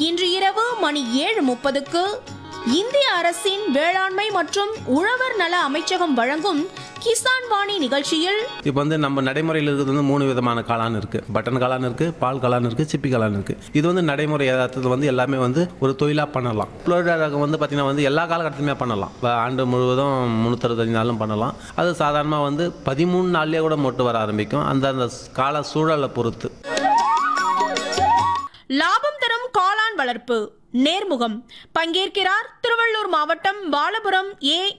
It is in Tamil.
இன்று இரவு மணி ஏழு முப்பதுக்கு இந்திய அரசின் வேளாண்மை மற்றும் உழவர் நல அமைச்சகம் வழங்கும் கிசான் வாணி நிகழ்ச்சியில் இப்போ வந்து நம்ம நடைமுறையில் இருக்கிறது வந்து மூணு விதமான காளான் இருக்குது பட்டன் காளான் இருக்குது பால் காளான் இருக்குது சிப்பி காளான் இருக்குது இது வந்து நடைமுறை யதார்த்தத்தில் வந்து எல்லாமே வந்து ஒரு தொழிலாக பண்ணலாம் புளோரிடா ரகம் வந்து பார்த்திங்கன்னா வந்து எல்லா காலகட்டத்திலுமே பண்ணலாம் இப்போ ஆண்டு முழுவதும் முந்நூற்றறுபத்தஞ்சு நாளும் பண்ணலாம் அது சாதாரணமாக வந்து பதிமூணு நாள்லேயே கூட மொட்டு வர ஆரம்பிக்கும் அந்த அந்த கால சூழலை பொறுத்து லாபம் தரும் காளான் வளர்ப்பு நேர்முகம் பங்கேற்கிறார் திருவள்ளூர் மாவட்டம் பாலபுரம் ஏ